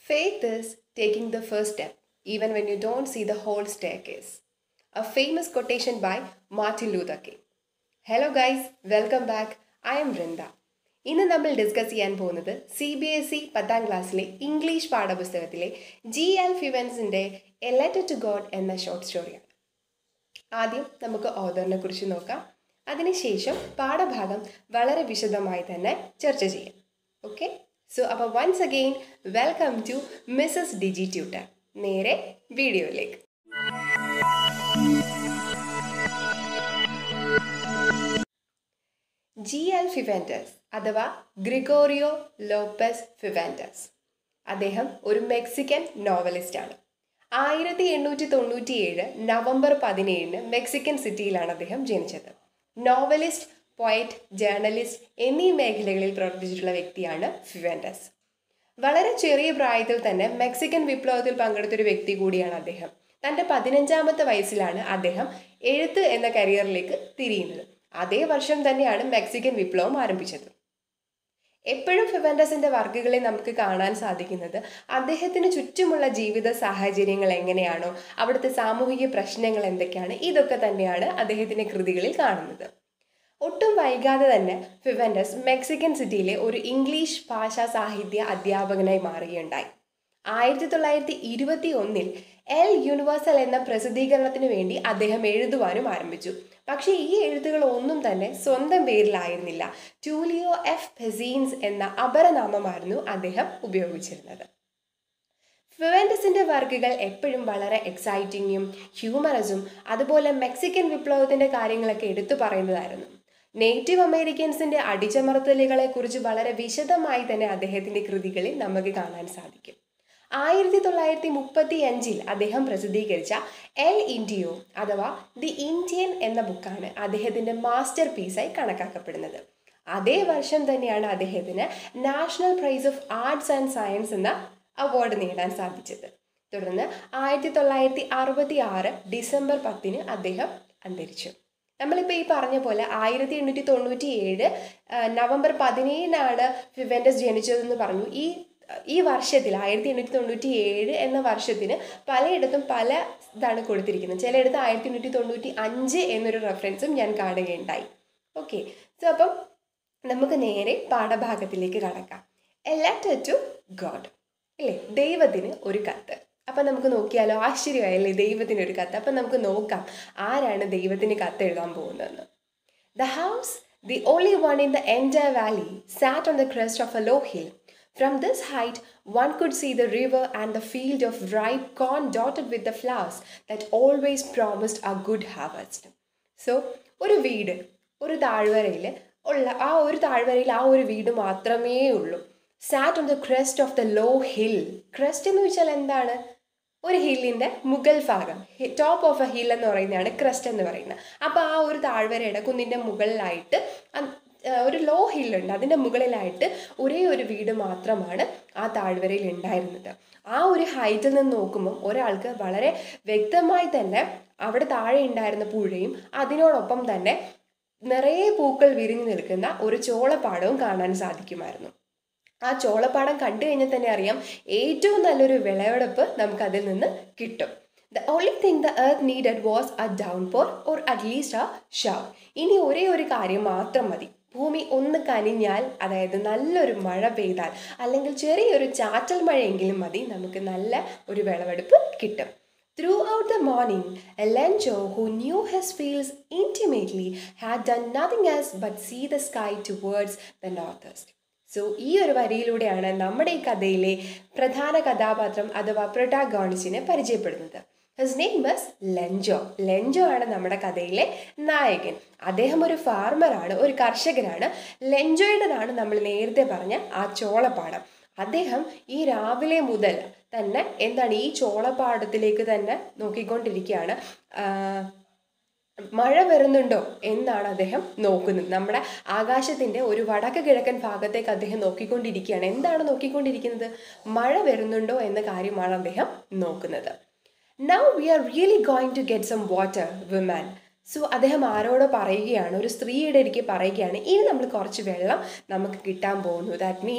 Faith is taking the first step, even when you don't see the whole staircase. A famous quotation by Martin Luther King. Hello guys welcome back I'm Vrinda ഇന്ന് നമ്മൾ discuss ചെയ്യാൻ പോകുന്നത് C B S E പത്താം ക്ലാസ്സിലെ English പാഠപുസ്തകത്തിലെ G L ഫിവൻസിൻ്റെ a letter to God എന്ന short സ്റ്റോറിയാണ് ആദ്യം നമുക്ക് ഓദറിനെ കുറിച്ച് നോക്കാം അതിനുശേഷം പാഠഭാഗം വളരെ വിശദമായി തന്നെ ചർച്ച ചെയ്യാം ഓക്കെ സോ അപ്പോൾ once again welcome to Mrs Digi Tutor നേരെ വീഡിയോയിലേക്ക് ജി എൽ ഫിവൻറ്റസ് അഥവാ ഗ്രിഗോറിയോ ലോപ്പസ് ഫിവൻറ്റസ് അദ്ദേഹം ഒരു മെക്സിക്കൻ നോവലിസ്റ്റാണ് ആയിരത്തി എണ്ണൂറ്റി തൊണ്ണൂറ്റിയേഴ് നവംബർ പതിനേഴിന് മെക്സിക്കൻ സിറ്റിയിലാണ് അദ്ദേഹം ജനിച്ചത് നോവലിസ്റ്റ് പോയറ്റ് ജേർണലിസ്റ്റ് എന്നീ മേഖലകളിൽ പ്രവർത്തിച്ചിട്ടുള്ള വ്യക്തിയാണ് ഫിവൻറ്റസ് വളരെ ചെറിയ പ്രായത്തിൽ തന്നെ മെക്സിക്കൻ വിപ്ലവത്തിൽ പങ്കെടുത്തൊരു വ്യക്തി കൂടിയാണ് അദ്ദേഹം തൻ്റെ പതിനഞ്ചാമത്തെ വയസ്സിലാണ് അദ്ദേഹം എഴുത്ത് എന്ന കരിയറിലേക്ക് തിരിയുന്നത് അതേ വർഷം തന്നെയാണ് മെക്സിക്കൻ വിപ്ലവം ആരംഭിച്ചത് എപ്പോഴും ഫിവൻഡസിന്റെ വർക്കുകളെ നമുക്ക് കാണാൻ സാധിക്കുന്നത് അദ്ദേഹത്തിന് ചുറ്റുമുള്ള ജീവിത സാഹചര്യങ്ങൾ എങ്ങനെയാണോ അവിടുത്തെ സാമൂഹിക പ്രശ്നങ്ങൾ എന്തൊക്കെയാണ് ഇതൊക്കെ തന്നെയാണ് അദ്ദേഹത്തിന്റെ കൃതികളിൽ കാണുന്നത് ഒട്ടും വൈകാതെ തന്നെ ഫിവൻഡസ് മെക്സിക്കൻ സിറ്റിയിലെ ഒരു ഇംഗ്ലീഷ് ഭാഷാ സാഹിത്യ അധ്യാപകനായി മാറുകയുണ്ടായി ആയിരത്തി തൊള്ളായിരത്തി ഇരുപത്തി ഒന്നിൽ എൽ യൂണിവേഴ്സൽ എന്ന പ്രസിദ്ധീകരണത്തിന് വേണ്ടി അദ്ദേഹം എഴുതുവാനും ആരംഭിച്ചു പക്ഷേ ഈ എഴുത്തുകൾ ഒന്നും തന്നെ സ്വന്തം പേരിലായിരുന്നില്ല ടൂലിയോ എഫ് ഫെസീൻസ് എന്ന അപരനാമമായിരുന്നു അദ്ദേഹം ഉപയോഗിച്ചിരുന്നത് ഫിവൻഡസിന്റെ വർക്കുകൾ എപ്പോഴും വളരെ എക്സൈറ്റിങ്ങും ഹ്യൂമറസും അതുപോലെ മെക്സിക്കൻ വിപ്ലവത്തിന്റെ കാര്യങ്ങളൊക്കെ എടുത്തു പറയുന്നതായിരുന്നു നേറ്റീവ് അമേരിക്കൻസിന്റെ അടിച്ചമർത്തലുകളെ കുറിച്ച് വളരെ വിശദമായി തന്നെ അദ്ദേഹത്തിന്റെ കൃതികളിൽ നമുക്ക് കാണാൻ സാധിക്കും ആയിരത്തി തൊള്ളായിരത്തി മുപ്പത്തി അഞ്ചിൽ അദ്ദേഹം പ്രസിദ്ധീകരിച്ച എൽ ഇൻഡിയോ അഥവാ ദി ഇന്ത്യൻ എന്ന ബുക്കാണ് അദ്ദേഹത്തിന്റെ മാസ്റ്റർ പീസായി കണക്കാക്കപ്പെടുന്നത് അതേ വർഷം തന്നെയാണ് അദ്ദേഹത്തിന് national prize of arts and science എന്ന അവാർഡ് നേടാൻ സാധിച്ചത് തുടർന്ന് ആയിരത്തി തൊള്ളായിരത്തി അറുപത്തി ആറ് ഡിസംബർ പത്തിന് അദ്ദേഹം അന്തരിച്ചു നമ്മളിപ്പോൾ ഈ പറഞ്ഞ പോലെ ആയിരത്തി എണ്ണൂറ്റി തൊണ്ണൂറ്റി ഏഴ് നവംബർ പതിനേഴിനാണ് ഫിവൻഡസ് ജനിച്ചതെന്ന് പറഞ്ഞു ഈ ഈ വർഷത്തിൽ ആയിരത്തി എണ്ണൂറ്റി തൊണ്ണൂറ്റി ഏഴ് എന്ന വർഷത്തിന് പലയിടത്തും പല ഇതാണ് കൊടുത്തിരിക്കുന്നത് ചിലയിടത്ത് ആയിരത്തി എണ്ണൂറ്റി തൊണ്ണൂറ്റി അഞ്ച് എന്നൊരു റെഫറൻസും ഞാൻ കാണുകയുണ്ടായി ഓക്കെ സോ അപ്പം നമുക്ക് നേരെ പാഠഭാഗത്തിലേക്ക് കടക്കാം എ ലെറ്റർ ടു ഗോഡ് അല്ലേ ദൈവത്തിന് ഒരു കത്ത് അപ്പം നമുക്ക് നോക്കിയാലോ ആശ്ചര്യമായല്ലേ ദൈവത്തിന് ഒരു കത്ത് അപ്പം നമുക്ക് നോക്കാം ആരാണ് ദൈവത്തിന് കത്ത് എഴുതാൻ പോകുന്നതെന്ന് the house the only one in the entire valley sat on the crest of a low hill From this height, one could see the river and the field of ripe corn dotted with the flowers that always promised a good harvest. So ഒരു വീട് ഒരു താഴ്വരയിൽ ഉള്ള ആ ഒരു താഴ്വരയിൽ ആ ഒരു വീട് മാത്രമേ ഉള്ളൂ sat on the crest of the low hill crest എന്ന് വെച്ചാൽ എന്താണ് ഒരു ഹില്ലിൻ്റെ മുകൾ ഭാഗം ടോപ്പ് ഓഫ് എ ഹിൽ എന്ന് പറയുന്നതാണ് ക്രസ്റ്റ് എന്ന് പറയുന്നത് അപ്പോൾ ആ ഒരു താഴ്വരയുടെ കുന്നിൻ്റെ മുകളിലായിട്ട് ഒരു ലോ ഹില്ലുണ്ട് അതിൻ്റെ മുകളിലായിട്ട് ഒരേ ഒരു വീട് മാത്രമാണ് ആ താഴ്വരയിൽ ഉണ്ടായിരുന്നത് ആ ഒരു ഹൈറ്റിൽ നിന്ന് നോക്കുമ്പം ഒരാൾക്ക് വളരെ വ്യക്തമായി തന്നെ അവിടെ താഴെ ഉണ്ടായിരുന്ന പുഴയും അതിനോടൊപ്പം തന്നെ നിറയെ പൂക്കൾ വിരിഞ്ഞു നിൽക്കുന്ന ഒരു ചോളപ്പാടവും കാണാൻ സാധിക്കുമായിരുന്നു ആ ചോളപ്പാടം കണ്ടു കഴിഞ്ഞാൽ തന്നെ അറിയാം ഏറ്റവും നല്ലൊരു വിളവെടുപ്പ് നമുക്ക് അതിൽ നിന്ന് കിട്ടും the only thing the earth needed was a downpour or at least a shower ഇനി ഒരേ ഒരു കാര്യം മാത്രം മതി ഭൂമി ഒന്ന് കനിഞ്ഞാൽ അതായത് നല്ലൊരു മഴ പെയ്താൽ അല്ലെങ്കിൽ ചെറിയൊരു ചാറ്റൽ മഴയെങ്കിലും മതി നമുക്ക് നല്ല ഒരു വിളവെടുപ്പ് കിട്ടും Throughout the morning, Elencho, who knew his fields intimately, had done nothing else but see the sky towards the northeast. So ഈ ഒരു വരിയിലൂടെയാണ് നമ്മുടെ ഈ കഥയിലെ പ്രധാന കഥാപാത്രം അഥവാ പ്രൊട്ടാഗോണിസ്റ്റിനെ പരിചയപ്പെടുന്നത് his name was Lencho Lencho ആണ് നമ്മുടെ കഥയിലെ നായകൻ അദ്ദേഹം ഒരു ഫാർമറാണ് ഒരു കർഷകനാണ് ലെഞ്ചോയുടേതാണ് നമ്മൾ നേരത്തെ പറഞ്ഞ ആ ചോളപ്പാടം അദ്ദേഹം ഈ രാവിലെ മുതൽ തന്നെ എന്താണ് ഈ ചോളപ്പാടത്തിലേക്ക് തന്നെ നോക്കിക്കൊണ്ടിരിക്കുകയാണ് മഴ വരുന്നുണ്ടോ എന്നാണ് അദ്ദേഹം നോക്കുന്നത് നമ്മുടെ ആകാശത്തിന്റെ ഒരു വടക്ക് കിഴക്കൻ ഭാഗത്തേക്ക് അദ്ദേഹം നോക്കിക്കൊണ്ടിരിക്കുകയാണ് എന്താണ് നോക്കിക്കൊണ്ടിരിക്കുന്നത് മഴ വരുന്നുണ്ടോ എന്ന കാര്യമാണ് അദ്ദേഹം നോക്കുന്നത് now we are really going to get some water woman so അദ്ദേഹം ആരോടോ പറയുകയാണ് ഒരു സ്ത്രീയുടെ ഇടയ്ക്ക് പറയുകയാണ് ഇനി നമ്മൾ കുറച്ച് വെള്ളം നമുക്ക് കിട്ടാൻ പോകുന്നു ദാറ്റ് മീൻസ്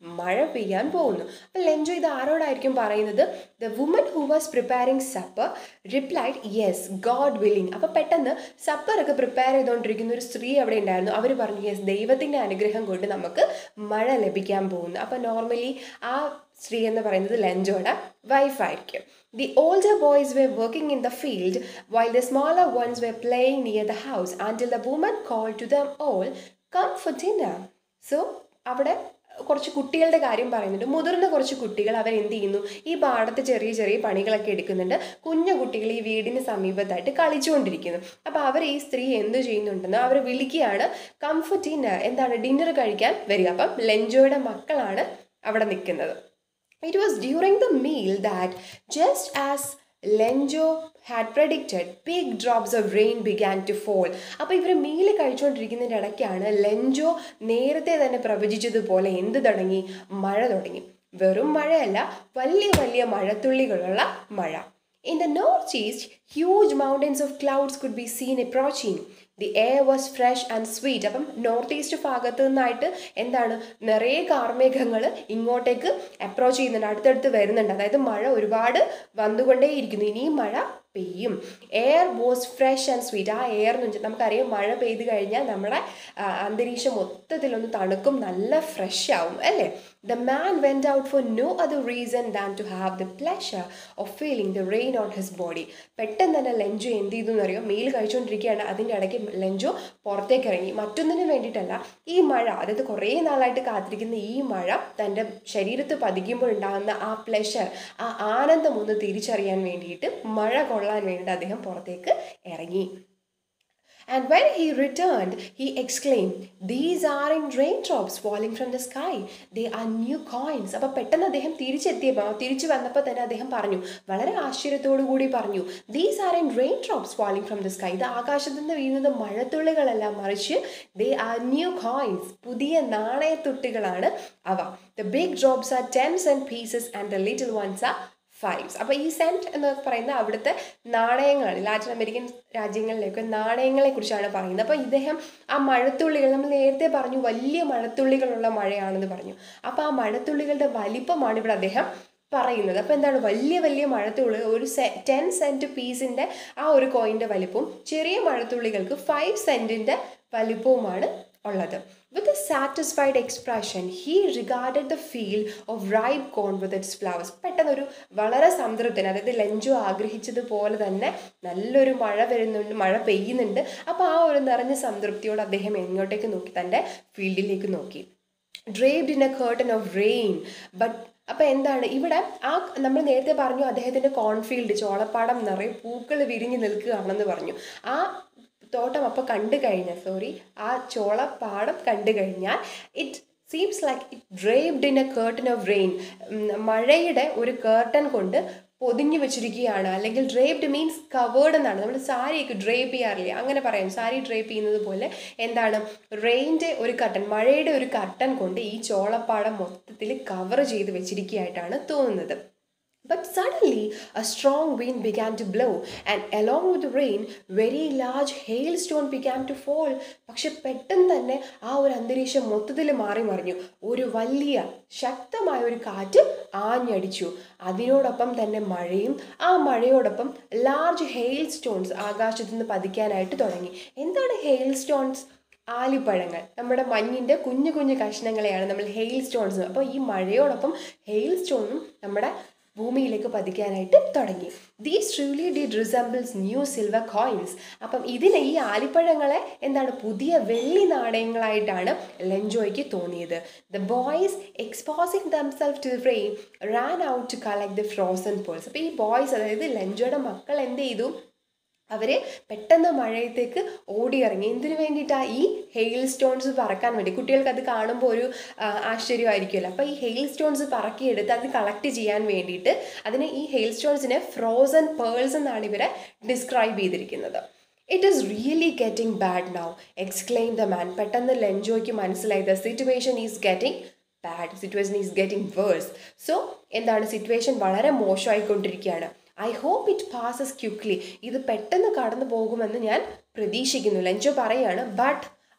മഴ പെയ്യാൻ പോകുന്നു അപ്പം ലെഞ്ചോ ഇത് ആരോടായിരിക്കും പറയുന്നത് the woman who was preparing supper replied yes God willing അപ്പോൾ പെട്ടെന്ന് സപ്പറൊക്കെ പ്രിപ്പയർ ചെയ്തുകൊണ്ടിരിക്കുന്ന ഒരു സ്ത്രീ അവിടെ ഉണ്ടായിരുന്നു അവർ പറഞ്ഞു യെസ് ദൈവത്തിൻ്റെ അനുഗ്രഹം കൊണ്ട് നമുക്ക് മഴ ലഭിക്കാൻ പോകുന്നു അപ്പോൾ നോർമലി ആ സ്ത്രീ എന്ന് പറയുന്നത് ലെഞ്ചോയുടെ വൈഫായിരിക്കും the older boys were working in the field while the smaller ones were playing near the house ആൻഡിൽ the woman call to them all come for dinner so അവിടെ കുറച്ച് കുട്ടികളുടെ കാര്യം പറയുന്നുണ്ട് മുതിർന്ന കുറച്ച് കുട്ടികൾ അവർ എന്ത് ചെയ്യുന്നു ഈ പാടത്ത് ചെറിയ ചെറിയ പണികളൊക്കെ എടുക്കുന്നുണ്ട് കുഞ്ഞു കുട്ടികൾ ഈ വീടിന് സമീപത്തായിട്ട് കളിച്ചുകൊണ്ടിരിക്കുന്നു അപ്പോൾ അവർ ഈ സ്ത്രീ എന്ത് ചെയ്യുന്നുണ്ടെന്ന് അവർ വിളിക്കുകയാണ് കംഫർട്ട് ഡിന്നർ എന്താണ് ഡിന്നർ കഴിക്കാൻ വരിക അപ്പം ലെഞ്ചോയുടെ മക്കളാണ് അവിടെ നിൽക്കുന്നത് It was during the meal that, just as Lenjo had predicted, big drops of rain began to fall. അപ്പോൾ ഇവർ മീൽ കഴിച്ചുകൊണ്ടിരിക്കുന്നതിൻ്റെ ഇടയ്ക്കാണ് ലെഞ്ചോ നേരത്തെ തന്നെ പ്രവചിച്ചതുപോലെ എന്ത് തുടങ്ങി മഴ തുടങ്ങി വെറും മഴയല്ല വലിയ വലിയ മഴത്തുള്ളികളുള്ള മഴ In the northeast, huge mountains of clouds could be seen approaching. The air was fresh and sweet അപ്പം നോർത്ത് ഈസ്റ്റ് ഭാഗത്ത് നിന്നായിട്ട് എന്താണ് നിറയെ കാർമേഘങ്ങൾ ഇങ്ങോട്ടേക്ക് അപ്രോച്ച് ചെയ്യുന്നുണ്ട് അടുത്തടുത്ത് വരുന്നുണ്ട് അതായത് മഴ ഒരുപാട് വന്നുകൊണ്ടേയിരിക്കുന്നു ഇനിയും മഴ പെയ്യും air was fresh and sweet ആ എയർ എന്ന് വെച്ചാൽ നമുക്കറിയാം മഴ പെയ്ത് കഴിഞ്ഞാൽ നമ്മുടെ ആ, അന്തരീക്ഷം മൊത്തത്തിലൊന്ന് തണുക്കും നല്ല ഫ്രഷ് ആവും അല്ലേ the man went out for no other reason than to have the pleasure of feeling the rain on his body പെട്ടെന്ന് തന്നെ ലെഞ്ചു എന്ത് ചെയ്തു എന്നറിയോ മീൽ കഴിച്ചുകൊണ്ടിരിക്കുകയാണ് അതിൻ്റെ ഇടയ്ക്ക് ലെഞ്ചു പുറത്തേക്ക് ഇറങ്ങി മറ്റൊന്നിനും വേണ്ടിയിട്ടല്ല ഈ മഴ അതായത് കുറേ നാളായിട്ട് കാത്തിരിക്കുന്ന ഈ മഴ തൻ്റെ ശരീരത്ത് പതിക്കുമ്പോൾ ഉണ്ടാകുന്ന ആ പ്ലഷർ ആ ആനന്ദം ഒന്ന് തിരിച്ചറിയാൻ വേണ്ടിയിട്ട് മഴ കൊള്ളാൻ വേണ്ടിയിട്ട് അദ്ദേഹം പുറത്തേക്ക് ഇറങ്ങി And when he returned, he exclaimed, These aren't raindrops falling from the sky. They are new coins. അപ്പോൾ പെട്ടെന്ന് അദ്ദേഹം തിരിച്ചെത്തിയപ്പോൾ തിരിച്ചു വന്നപ്പോൾ തന്നെ അദ്ദേഹം പറഞ്ഞു വളരെ ആശ്ചര്യത്തോടു കൂടി പറഞ്ഞു these are in rain drops falling from the sky ഇത് ആകാശത്ത് നിന്ന് വീഴുന്നത് മഴത്തുള്ളികളല്ല മറിച്ച് ദേ ആർ ന്യൂ കോയിൻസ് പുതിയ നാണയത്തുട്ടുകളാണ് അവ the big drops are tens and pieces and the little ones are fives അപ്പോൾ ഈ സെൻറ്റ് എന്ന് പറയുന്ന അവിടുത്തെ നാണയങ്ങളാണ് ലാറ്റിൻ അമേരിക്കൻ രാജ്യങ്ങളിലേക്ക് നാണയങ്ങളെ കുറിച്ചാണ് പറയുന്നത് അപ്പോൾ ഇദ്ദേഹം ആ മഴത്തുള്ളികൾ നമ്മൾ നേരത്തെ പറഞ്ഞു വലിയ മഴത്തുള്ളികളുള്ള മഴയാണെന്ന് പറഞ്ഞു അപ്പോൾ ആ മഴത്തുള്ളികളുടെ വലിപ്പമാണ് ഇവിടെ അദ്ദേഹം പറയുന്നത് അപ്പോൾ എന്താണ് വലിയ വലിയ മഴത്തുള്ളി ഒരു സെ ടെൻ സെൻറ്റ് പീസിൻ്റെ ആ ഒരു കോയിൻ്റെ വലിപ്പവും ചെറിയ മഴത്തുള്ളികൾക്ക് ഫൈവ് സെൻറ്റിൻ്റെ വലിപ്പവുമാണ് ഉള്ളത് with a satisfied expression he regarded the field of ripe corn with its flowers പെട്ടെന്നൊരു വളരെ സംതൃപ്തൻ അതായത് ലഞ്ചു ആഗ്രഹിച്ചതുപോലെ തന്നെ നല്ലൊരു മഴ വരുന്നുണ്ട് മഴ പെയ്യുന്നുണ്ട് അപ്പോൾ ആ ഒരു നിറഞ്ഞ സംതൃപ്തിയോട് അദ്ദേഹം എങ്ങോട്ടേക്ക് നോക്കി തൻ്റെ ഫീൽഡിലേക്ക് നോക്കി draped in a curtain of rain but അപ്പോൾ എന്താണ് ഇവിടെ ആ നമ്മൾ നേരത്തെ പറഞ്ഞു അദ്ദേഹത്തിൻ്റെ കോൺഫീൽഡ് ചോളപ്പാടം നിറയെ പൂക്കൾ വിരിഞ്ഞ് നിൽക്കുകയാണെന്ന് പറഞ്ഞു ആ തോട്ടം അപ്പോൾ കണ്ടു കഴിഞ്ഞാൽ സോറി ആ ചോളപ്പാടം കണ്ടു കഴിഞ്ഞാൽ it seems like it draped in a curtain of rain മഴയുടെ ഒരു കേർട്ടൻ കൊണ്ട് പൊതിഞ്ഞു വെച്ചിരിക്കുകയാണ് അല്ലെങ്കിൽ ഡ്രേപ്ഡ് മീൻസ് കവേർഡ് എന്നാണ് നമ്മൾ സാരിയൊക്കെ ഡ്രേപ്പ് ചെയ്യാറില്ലേ അങ്ങനെ പറയാം സാരി ഡ്രേപ്പ് ചെയ്യുന്നത് പോലെ എന്താണ് റെയിൻ്റെ ഒരു കർട്ടൻ മഴയുടെ ഒരു കർട്ടൻ കൊണ്ട് ഈ ചോളപ്പാടം മൊത്തത്തിൽ കവർ ചെയ്ത് വെച്ചിരിക്കുകയായിട്ടാണ് തോന്നുന്നത് But suddenly, a strong wind began to blow, and along with the rain, very large hailstone began to fall. പക്ഷെ പെട്ടെന്ന് തന്നെ ആ ഒരു അന്തരീക്ഷം മൊത്തത്തിൽ മാറി മറിഞ്ഞു ഒരു വലിയ ശക്തമായ ഒരു കാറ്റ് ആഞ്ഞടിച്ചു അതിനോടൊപ്പം തന്നെ മഴയും ആ മഴയോടൊപ്പം ലാർജ് ഹെയിൽ സ്റ്റോൺസ് ആകാശത്ത് നിന്ന് പതിക്കാനായിട്ട് തുടങ്ങി എന്താണ് ഹെയിൽ സ്റ്റോൺസ് ആലിപ്പഴങ്ങൾ നമ്മുടെ മഞ്ഞിൻ്റെ കുഞ്ഞു കുഞ്ഞു കഷ്ണങ്ങളെയാണ് നമ്മൾ ഹെയിൽ സ്റ്റോൺസ് അപ്പോൾ ഈ മഴയോടൊപ്പം ഹെയിൽ സ്റ്റോണും നമ്മുടെ ഭൂമിയിലേക്ക് പതിക്കാനായിട്ട് തുടങ്ങി these truly did resembles new silver coins അപ്പം ഇതിനെ ഈ ആലിപ്പഴങ്ങളെ എന്താണ് പുതിയ വെള്ളി നാണയങ്ങളായിട്ടാണ് ലെഞ്ചോയ്ക്ക് തോന്നിയത് the boys exposing themself to rain ran out to collect the frozen pearls അപ്പോൾ ഈ ബോയ്സ് അതായത് ലെഞ്ചോയുടെ മക്കൾ എന്ത് ചെയ്തു അവർ പെട്ടെന്ന് മഴയത്തേക്ക് ഓടിയിറങ്ങി എന്തിനു വേണ്ടിയിട്ടാണ് ഈ ഹെയിൽ സ്റ്റോൺസ് പറക്കാൻ വേണ്ടി കുട്ടികൾക്ക് അത് കാണുമ്പോൾ ഒരു ആ, ആശ്ചര്യമായിരിക്കുമല്ലോ അപ്പോൾ ഈ ഹെയിൽ സ്റ്റോൺസ് പറക്കിയെടുത്ത് അത് കളക്ട് ചെയ്യാൻ വേണ്ടിയിട്ട് അതിന് ഈ ഹെയിൽ സ്റ്റോൺസിനെ ഫ്രോസൺ പേൾസ് എന്നാണ് ഇവരെ ഡിസ്ക്രൈബ് ചെയ്തിരിക്കുന്നത് it is really getting bad now exclaim the man പെട്ടെന്ന് ലെഞ്ചോയ്ക്ക് മനസ്സിലായി the situation is getting bad situation is getting worse so എന്താണ് സിറ്റുവേഷൻ വളരെ മോശമായിക്കൊണ്ടിരിക്കുകയാണ് I hope it passes quickly ഇത് പെട്ടെന്ന് കടന്നു പോകുമെന്ന് ഞാൻ പ്രതീക്ഷിക്കുന്നു ലഞ്ചോ പറയാണ് but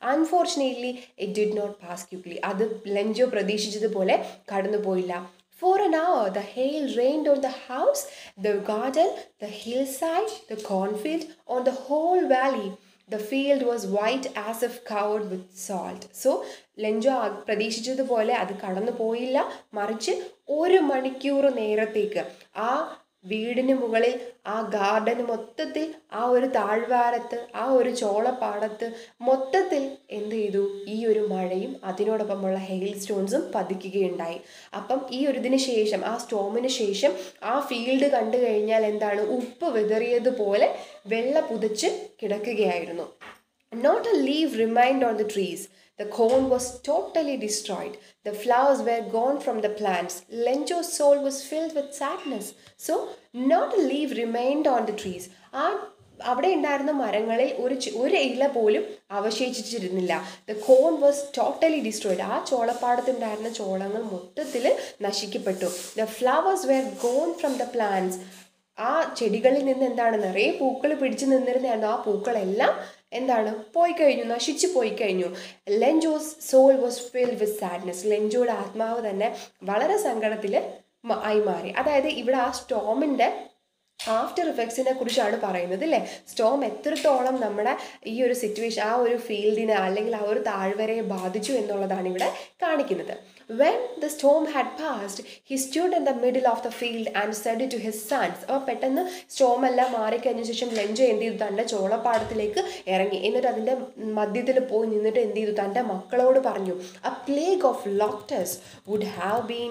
unfortunately it did not pass quickly അത് ലെഞ്ചോ പ്രതീക്ഷിച്ചതുപോലെ കടന്നുപോയില്ല For an hour, the hail rained on the house, the garden, the hillside, the cornfield, on the whole valley. The field was white as if covered with salt. So Lencho പ്രതീക്ഷിച്ചതുപോലെ അത് കടന്നു പോയില്ല മറിച്ച് ഒരു മണിക്കൂർ നേരത്തേക്ക് ആ വീടിന് മുകളിൽ ആ ഗാർഡൻ മൊത്തത്തിൽ ആ ഒരു താഴ്വാരത്ത് ആ ഒരു ചോളപ്പാടത്ത് മൊത്തത്തിൽ എന്ത് ചെയ്തു ഈ ഒരു മഴയും അതിനോടൊപ്പമുള്ള ഹെയിൽ സ്റ്റോൺസും പതിക്കുകയുണ്ടായി അപ്പം ഈ ഒരു ഇതിന് ശേഷം ആ സ്റ്റോമിന് ശേഷം ആ ഫീൽഡ് കണ്ടു കഴിഞ്ഞാൽ എന്താണ് ഉപ്പ് വിതറിയതുപോലെ വെള്ള പുതച്ച് കിടക്കുകയായിരുന്നു Not a leaf remained on the trees. The corn was totally destroyed. The flowers were gone from the plants. Lenjo's soul was filled with sadness. So, not a leaf remained on the trees. ആ അവിടെ ഉണ്ടായിരുന്ന മരങ്ങളിൽ ഒരു ചി- ഒരു ഇല പോലും അവശേഷിച്ചിരുന്നില്ല the corn was totally destroyed ആ ചോളപ്പാടത്തുണ്ടായിരുന്ന ചോളങ്ങൾ മൊത്തത്തിൽ നശിക്കപ്പെട്ടു the flowers were gone from the plants ആ ചെടികളിൽ നിന്ന് എന്താണ് നിറയെ പൂക്കൾ പിടിച്ചു നിന്നിരുന്നതാണ് ആ പൂക്കളെല്ലാം എന്താണ് പോയി കഴിഞ്ഞു നശിച്ചു പോയി കഴിഞ്ഞു Lencho's soul was filled with sadness ലെഞ്ചോയുടെ ആത്മാവ് തന്നെ വളരെ സങ്കടത്തിൽ ആയി മാറി അതായത് ഇവിടെ ആ സ്റ്റോമിൻ്റെ ആഫ്റ്റർ ഇഫക്ട്സിനെ കുറിച്ചാണ് പറയുന്നത് അല്ലേ സ്റ്റോം എത്രത്തോളം നമ്മുടെ ഈ ഒരു സിറ്റുവേഷൻ ആ ഒരു ഫീൽഡിനെ അല്ലെങ്കിൽ ആ ഒരു താഴ്വരയെ ബാധിച്ചു എന്നുള്ളതാണ് ഇവിടെ കാണിക്കുന്നത് when the storm had passed he stood in the middle of the field and said to his sons അപ്പോൾ പെട്ടെന്ന് സ്റ്റോം എല്ലാം മാറിക്കഴിഞ്ഞ ശേഷം ലഞ്ച് എന്ത് ചെയ്തു തൻ്റെ ചോളപ്പാടത്തിലേക്ക് ഇറങ്ങി എന്നിട്ട് അതിൻ്റെ മധ്യത്തിൽ പോയി നിന്നിട്ട് എന്ത് ചെയ്തു തൻ്റെ മക്കളോട് പറഞ്ഞു a plague of locusts would have been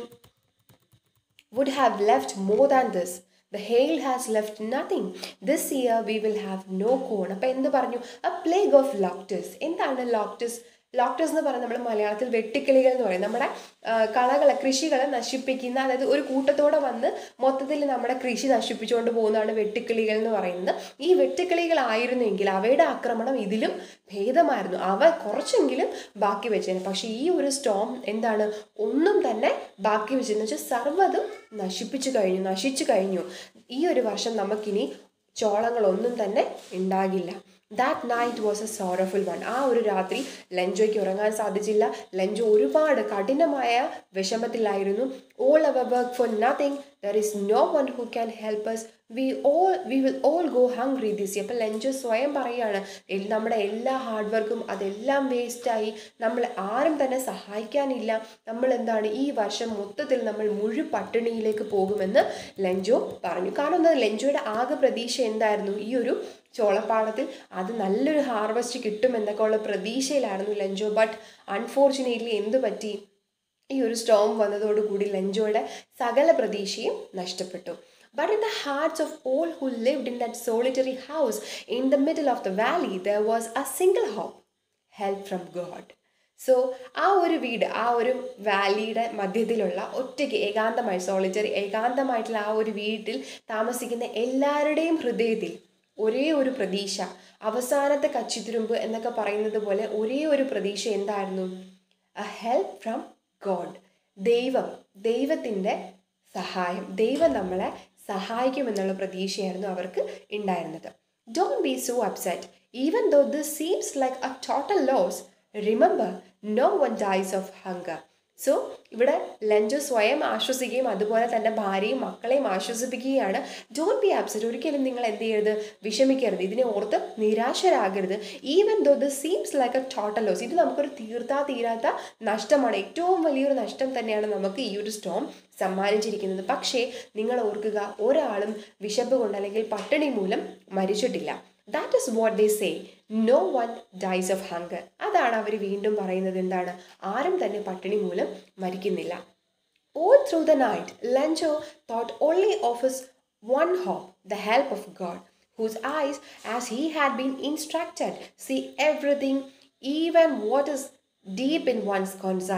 would have left more than this. The hail has left nothing. This year we will have no corn. അപ്പം എന്ത് പറഞ്ഞു എ പ്ലേഗ് ഓഫ് ലോക്ടസ് എന്താണ് ലോക്ടസ് ലോക്ടസ് എന്ന് പറയുന്നത് നമ്മൾ മലയാളത്തിൽ വെട്ടിക്കിളികൾ എന്ന് പറയും നമ്മുടെ ആ, കളകളെ കൃഷികളെ നശിപ്പിക്കുന്ന അതായത് ഒരു കൂട്ടത്തോടെ വന്ന് മൊത്തത്തിൽ നമ്മുടെ കൃഷി നശിപ്പിച്ചുകൊണ്ട് പോകുന്നതാണ് വെട്ടുക്കിളികൾ എന്ന് പറയുന്നത് ഈ വെട്ടുക്കിളികളായിരുന്നെങ്കിൽ അവയുടെ ആക്രമണം ഇതിലും ഭേദമായിരുന്നു അവ കുറച്ചെങ്കിലും ബാക്കി വെച്ചേനെ പക്ഷേ ഈ ഒരു സ്റ്റോം എന്താണ് ഒന്നും തന്നെ ബാക്കി വെച്ചെന്ന് വെച്ചാൽ സർവ്വതും നശിപ്പിച്ചു കഴിഞ്ഞു നശിച്ചു കഴിഞ്ഞു ഈ ഒരു വർഷം നമുക്കിനി ചോളങ്ങളൊന്നും തന്നെ ഉണ്ടാകില്ല that night was a sorrowful one ആ ഒരു രാത്രി ലഞ്ചോയ്ക്ക് ഉറങ്ങാൻ സാധിച്ചില്ല ലഞ്ചോ ഒരുപാട് കഠിനമായ വിഷമത്തിലായിരുന്നു all our work for nothing there is no one who can help us we all we will all go hungry this അപ്പോൾ ലഞ്ചോ സ്വയം പറയുകയാണ് എൽ- നമ്മുടെ എല്ലാ ഹാർഡ് വർക്കും അതെല്ലാം വേസ്റ്റായി നമ്മൾ ആരും തന്നെ സഹായിക്കാനില്ല നമ്മൾ എന്താണ് ഈ വർഷം മൊത്തത്തിൽ നമ്മൾ മുഴു പട്ടിണിയിലേക്ക് പോകുമെന്ന് ലഞ്ചോ പറഞ്ഞു കാരണം എന്താ ലഞ്ചോയുടെ ആകെ പ്രതീക്ഷ എന്തായിരുന്നു ഈ ഒരു ചോളപ്പാടത്തിൽ അത് നല്ലൊരു ഹാർവസ്റ്റ് കിട്ടുമെന്നൊക്കെ ഉള്ള പ്രതീക്ഷയിലായിരുന്നു ലഞ്ചോ ബട്ട് അൺഫോർച്ചുനേറ്റ്ലി എന്ത് പറ്റി ഈ ഒരു സ്റ്റോം വന്നതോടുകൂടി ലഞ്ചോയുടെ സകല പ്രതീക്ഷയും നഷ്ടപ്പെട്ടു But in the hearts of all who lived in that solitary house in the middle of the valley, there was a single hope help from God. So ആ ഒരു വീട് ആ ഒരു വാലിയുടെ മധ്യത്തിലുള്ള ഒറ്റയ്ക്ക് ഏകാന്തമായി സോളിറ്ററി ഏകാന്തമായിട്ടുള്ള ആ ഒരു വീട്ടിൽ താമസിക്കുന്ന എല്ലാവരുടെയും ഹൃദയത്തിൽ ഒരേ ഒരു പ്രതീക്ഷ അവസാനത്തെ കച്ചിത്തുരുമ്പ് എന്നൊക്കെ പറയുന്നത് പോലെ ഒരേ ഒരു പ്രതീക്ഷ എന്തായിരുന്നു എ ഹെൽപ്പ് ഫ്രം ഗോഡ് ദൈവം ദൈവത്തിൻ്റെ സഹായം ദൈവം നമ്മളെ സഹായിക്കുമെന്നുള്ള പ്രതീക്ഷയായിരുന്നു അവർക്ക് ഉണ്ടായിരുന്നത് don't be so upset even though this seems like a total loss remember no one dies of hunger so ഇവിടെ ലഞ്ചു സ്വയം ആശ്വസിക്കുകയും അതുപോലെ തന്നെ ഭാര്യയും മക്കളെയും ആശ്വസിപ്പിക്കുകയാണ് ഡോണ്ട് ബി ആബ്സെറ്റ് ഒരിക്കലും നിങ്ങൾ എന്ത് ചെയ്യരുത് വിഷമിക്കരുത് ഇതിനെ ഓർത്ത് നിരാശരാകരുത് even though the seems like a total loss ഇത് നമുക്കൊരു തീർത്താ തീരാത്ത നഷ്ടമാണ് ഏറ്റവും വലിയൊരു നഷ്ടം തന്നെയാണ് നമുക്ക് ഈ ഒരു സ്റ്റോം സമ്മാനിച്ചിരിക്കുന്നത് പക്ഷേ നിങ്ങൾ ഓർക്കുക ഒരാളും വിശപ്പ് കൊണ്ട് അല്ലെങ്കിൽ പട്ടിണി മൂലം മരിച്ചിട്ടില്ല that is what they say no one dies of hunger അതാണ് അവർ വീണ്ടും പറയുന്നത് എന്താണ് ആരും തന്നെ പട്ടിണി മൂലം മരിക്കുന്നില്ല All through the night, Lencho thought only of his one hope, the help of God, whose eyes, as he had been instructed, see everything, even what is deep in one's conscience.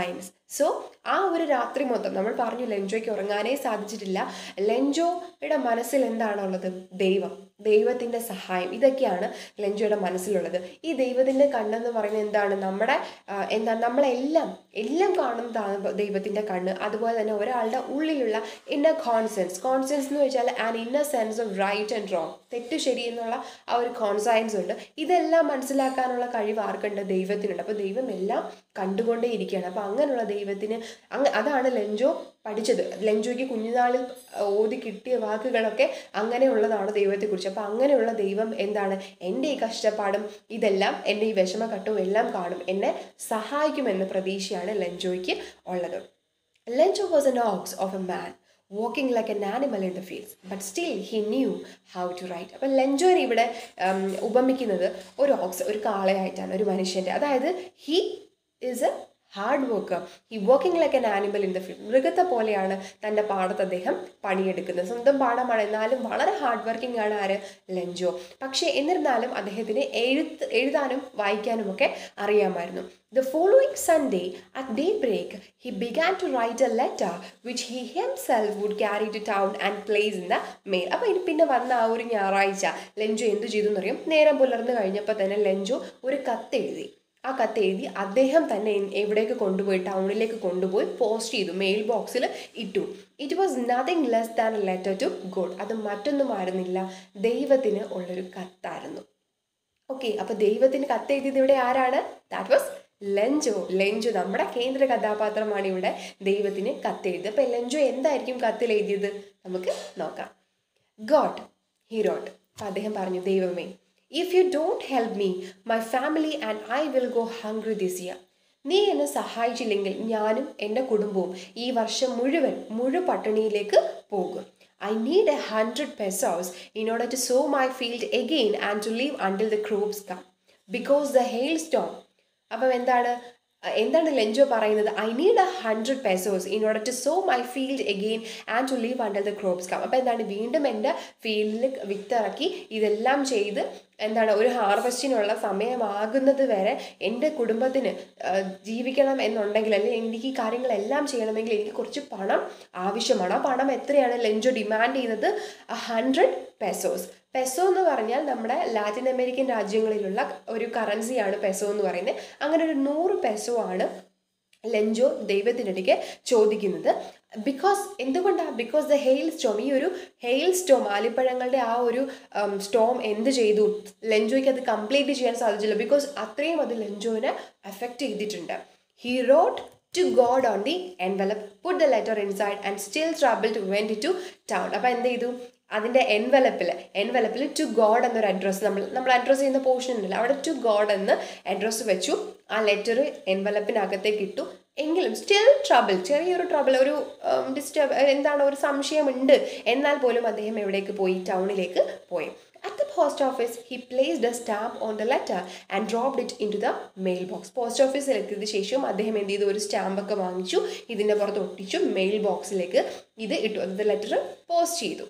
So ആ ഒരു രാത്രി മൊത്തം നമ്മൾ പറഞ്ഞു ലെഞ്ചോയ്ക്ക് ഉറങ്ങാനേ സാധിച്ചിട്ടില്ല ലെഞ്ചോയുടെ മനസ്സിൽ എന്താണുള്ളത് ദൈവം ദൈവത്തിൻ്റെ സഹായം ഇതൊക്കെയാണ് ലെഞ്ചോയുടെ മനസ്സിലുള്ളത് ഈ ദൈവത്തിൻ്റെ കണ്ണെന്ന് പറയുന്നത് എന്താണ് നമ്മുടെ ആ, എന്താ നമ്മളെല്ലാം എല്ലാം കാണുന്നതാണ് ദൈവത്തിൻ്റെ കണ്ണ് അതുപോലെ തന്നെ ഒരാളുടെ ഉള്ളിലുള്ള ഇന്നർ കോൺസെൻസ് കോൺസെൻസ് എന്ന് വെച്ചാൽ an inner sense of right and wrong തെറ്റ് ശരി എന്നുള്ള ആ ഒരു കോൺസയൻസ് ഉണ്ട് ഇതെല്ലാം മനസ്സിലാക്കാനുള്ള കഴിവ് ആർക്കുണ്ട് ദൈവത്തിനുണ്ട് അപ്പോൾ ദൈവം എല്ലാം കണ്ടുകൊണ്ടേ ഇരിക്കുകയാണ് അപ്പോൾ അങ്ങനെയുള്ള ദൈവത്തിന് അങ്ങ് അതാണ് ലെഞ്ചോ പഠിച്ചത് ലെഞ്ചോയ്ക്ക് കുഞ്ഞുനാളിൽ ഓതി കിട്ടിയ വാക്കുകളൊക്കെ അങ്ങനെയുള്ളതാണ് ദൈവത്തെക്കുറിച്ച് അപ്പോൾ അങ്ങനെയുള്ള ദൈവം എന്താണ് എൻ്റെ ഈ കഷ്ടപ്പാടും ഇതെല്ലാം എൻ്റെ ഈ വിഷമഘട്ടവും എല്ലാം കാണും എന്നെ സഹായിക്കുമെന്ന പ്രതീക്ഷയാണ് ലെഞ്ചോയ്ക്ക് ഉള്ളത് Lencho was an ox of a man walking like an animal in the fields but still he knew how to write അപ്പം ലെഞ്ചോനെ ഇവിടെ ഉം, ഉപമിക്കുന്നത് ഒരു ഓക്സ് ഒരു കാളയായിട്ടാണ് ഒരു മനുഷ്യൻ്റെ അതായത് he is a hard worker he working like an animal in the field മൃഗത്തെ പോലെയാണ് തൻ്റെ പാടത്ത് അദ്ദേഹം പണിയെടുക്കുന്നത് സ്വന്തം പാടമാണ് എന്നാലും വളരെ ഹാർഡ് വർക്കിംഗ് ആണ് ആര് ലെഞ്ചോ പക്ഷേ എന്നിരുന്നാലും അദ്ദേഹത്തിന് എഴുത്ത് എഴുതാനും വായിക്കാനും ഒക്കെ അറിയാമായിരുന്നു The following Sunday, at daybreak, he began to write a letter which he himself would carry to town and place in the mail. അപ്പോൾ ഇനി പിന്നെ വന്ന ആ ഒരു ഞായറാഴ്ച ലെഞ്ചു എന്തു ചെയ്തു എന്നറിയാം നേരം പുലർന്നു കഴിഞ്ഞപ്പോൾ തന്നെ ലെഞ്ചു ഒരു കത്ത് എഴുതി ആ കത്ത് എഴുതി അദ്ദേഹം തന്നെ എ- എവിടേക്ക് കൊണ്ടുപോയി ടൗണിലേക്ക് കൊണ്ടുപോയി പോസ്റ്റ് ചെയ്തു മെയിൽ ബോക്സിൽ ഇട്ടു it was nothing less than a letter to God അത് മറ്റൊന്നും ആയിരുന്നില്ല ദൈവത്തിന് ഉള്ളൊരു കത്തായിരുന്നു ഓക്കെ അപ്പൊ ദൈവത്തിന് കത്തെഴുതിയത് ഇവിടെ ആരാണ് ദാറ്റ് വാസ് ലെഞ്ചോ ലെഞ്ചോ നമ്മുടെ കേന്ദ്ര കഥാപാത്രമാണ് ഇവിടെ ദൈവത്തിന് കത്തെഴുതിയത് അപ്പൊ ലെഞ്ചോ എന്തായിരിക്കും കത്തിൽ എഴുതിയത് നമുക്ക് നോക്കാം ഗോഡ് ഹീറോട്ട് അപ്പൊ അദ്ദേഹം പറഞ്ഞു ദൈവമേ if you don't help me my family and I will go hungry this year നീ എന്നെ സഹായിച്ചില്ലെങ്കിൽ ഞാനും എൻ്റെ കുടുംബവും ഈ വർഷം മുഴുവൻ മുഴു പട്ടിണിയിലേക്ക് പോകും I need a hundred pesos in order to sow my field again and to live until the crops come because the hail storm അപ്പം എന്താണ് അഹ് എന്താണ് ലെഞ്ചോ പറയുന്നത് I need a hundred pesos in order to sow my field again and to live until the crops come അപ്പോൾ എന്താണ് വീണ്ടും എൻ്റെ ഫീൽഡിൽ വിത്തിറക്കി ഇതെല്ലാം ചെയ്ത് എന്താണ് ഒരു ഹാർവസ്റ്റിനുള്ള സമയമാകുന്നത് വരെ എൻ്റെ കുടുംബത്തിന് അഹ് ജീവിക്കണം എന്നുണ്ടെങ്കിൽ അല്ലെങ്കിൽ എനിക്ക് ഈ കാര്യങ്ങളെല്ലാം ചെയ്യണമെങ്കിൽ എനിക്ക് കുറച്ച് പണം ആവശ്യമാണ് ആ പണം എത്രയാണ് ലെഞ്ചോ ഡിമാൻഡ് ചെയ്യുന്നത് ഹൺഡ്രഡ് പെസോസ് പെസോ എന്ന് പറഞ്ഞാൽ നമ്മുടെ ലാറ്റിൻ അമേരിക്കൻ രാജ്യങ്ങളിലുള്ള ഒരു കറൻസിയാണ് പെസോ എന്ന് പറയുന്നത് അങ്ങനെ ഒരു നൂറ് പെസോ ആണ് ലെഞ്ചോ ദൈവത്തിനടുക്കെ ചോദിക്കുന്നത് ബിക്കോസ് എന്തുകൊണ്ടാണ് ബിക്കോസ് ദ ഹെയിൽ സ്റ്റോം ഈ ഒരു ഹെയിൽ സ്റ്റോം ആലിപ്പഴങ്ങളുടെ ആ ഒരു സ്റ്റോം എന്ത് ചെയ്തു ലെഞ്ചോയ്ക്ക് അത് കംപ്ലീറ്റ് ചെയ്യാൻ സാധിച്ചില്ല ബിക്കോസ് അത്രയും അത് ലെഞ്ചോനെ അഫക്റ്റ് ചെയ്തിട്ടുണ്ട് he wrote to God on the envelope put the letter inside and still troubled went to town അപ്പോൾ എന്ത് ചെയ്തു അതിൻ്റെ എൻവലപ്പിൽ എൻവലപ്പിൽ ടു ഗോഡ് എന്നൊരു അഡ്രസ്സ് നമ്മൾ നമ്മൾ അഡ്രസ്സ് ചെയ്യുന്ന പോർഷൻ ഉണ്ടല്ലോ അവിടെ ടു ഗോഡ് എന്ന് അഡ്രസ്സ് വെച്ചു ആ ലെറ്റർ എൻവലപ്പിനകത്തേക്ക് ഇട്ടു എങ്കിലും സ്റ്റിൽ ട്രബിൾ ചെറിയൊരു ട്രബിൾ ഒരു ഡിസ്റ്റർബ് എന്താണ് ഒരു സംശയമുണ്ട് എന്നാൽ പോലും അദ്ദേഹം എവിടേക്ക് പോയി ടൗണിലേക്ക് പോയി at the post office he placed a stamp on the letter and dropped it into the mail box post ഓഫീസിൽ എത്തിയതിനു ശേഷം അദ്ദേഹം എന്ത് ചെയ്തു ഒരു സ്റ്റാമ്പൊക്കെ വാങ്ങിച്ചു ഇതിൻ്റെ പുറത്ത് ഒട്ടിച്ചു മെയിൽ ബോക്സിലേക്ക് ഇത് ഇട്ടു അതായത് ലെറ്റർ പോസ്റ്റ് ചെയ്തു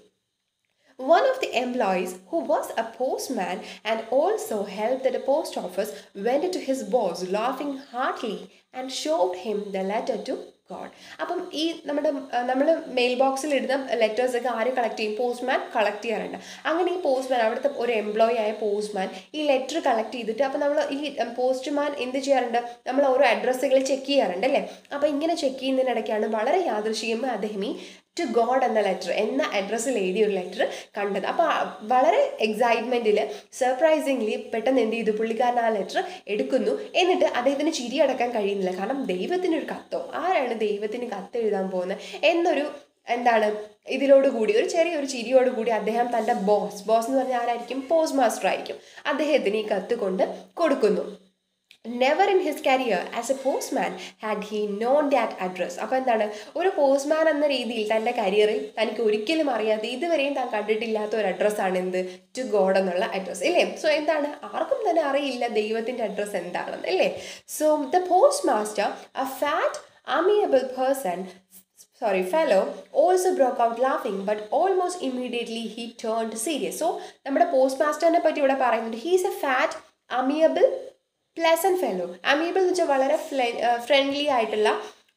One of the employees, who was a postman and also helped at the post office, went to his boss laughing heartily and showed him the letter to God. അപ്പം ഈ നമ്മുടെ നമ്മൾ mail ബോക്സിൽ ഇടുന്ന letters ഒക്കെ ആര് collect ചെയ്യും postman collect ചെയ്യാറുണ്ട് അങ്ങനെ ഈ പോസ്റ്റ്മാൻ അവിടുത്തെ ഒരു എംപ്ലോയി ആയ പോസ്റ്റ്മാൻ ഈ ലെറ്റർ കളക്ട് ചെയ്തിട്ട് അപ്പം നമ്മൾ ഈ പോസ്റ്റ്മാൻ എന്ത് ചെയ്യാറുണ്ട് നമ്മൾ ഓരോ അഡ്രസ്സുകൾ ചെക്ക് ചെയ്യാറുണ്ട് അല്ലേ അപ്പം ഇങ്ങനെ ചെക്ക് ചെയ്യുന്നതിനിടയ്ക്കാണ് വളരെ യാദൃശികമായി അദ്ദേഹം ഈ ടു ഗോഡ് എന്ന ലെറ്റർ എന്ന അഡ്രസ്സിൽ എഴുതിയ ഒരു ലെറ്റർ കണ്ടത് അപ്പോൾ വളരെ എക്സൈറ്റ്മെൻറ്റിൽ സർപ്രൈസിംഗ്ലി പെട്ടെന്ന് എന്ത് ചെയ്തു പുള്ളിക്കാരൻ ആ ലെറ്റർ എടുക്കുന്നു എന്നിട്ട് അദ്ദേഹത്തിന് ചിരി അടക്കാൻ കഴിയുന്നില്ല കാരണം ദൈവത്തിനൊരു കത്തോ ആരാണ് ദൈവത്തിന് കത്ത് എഴുതാൻ പോകുന്നത് എന്നൊരു എന്താണ് ഇതിലോടുകൂടി ഒരു ചെറിയൊരു ചിരിയോടുകൂടി അദ്ദേഹം തൻ്റെ ബോസ് ബോസ് എന്ന് പറഞ്ഞാൽ ആരായിരിക്കും പോസ്റ്റ് മാസ്റ്റർ ആയിരിക്കും അദ്ദേഹത്തിന് ഈ കത്ത് കൊണ്ട് കൊടുക്കുന്നു never in his career as a postman had he known that address അപ്പോൾ എന്താണ് ഒരു പോസ്റ്റ്മാൻ എന്ന രീതിയിൽ തൻ്റെ കരിയറിൽ തനിക്ക് ഒരിക്കലും അറിയാതെ ഇതുവരെയും താൻ കണ്ടിട്ടില്ലാത്ത ഒരു അഡ്രസ്സാണ് എന്ത് ടു ഗോഡ് എന്നുള്ള അഡ്രസ്സ് ഇല്ലേ സോ എന്താണ് ആർക്കും തന്നെ അറിയില്ല ദൈവത്തിൻ്റെ അഡ്രസ്സ് എന്താണെന്ന് അല്ലേ so the post master a fat amiable person sorry fellow also broke out laughing but almost immediately he turned serious so നമ്മുടെ പോസ്റ്റ് മാസ്റ്ററിനെ പറ്റി ഇവിടെ പറയുന്നുണ്ട് he's a fat amiable pleasant fellow amiable എന്ന് വെച്ചാൽ വളരെ ഫ്രണ്ട്ലി ആയിട്ടുള്ള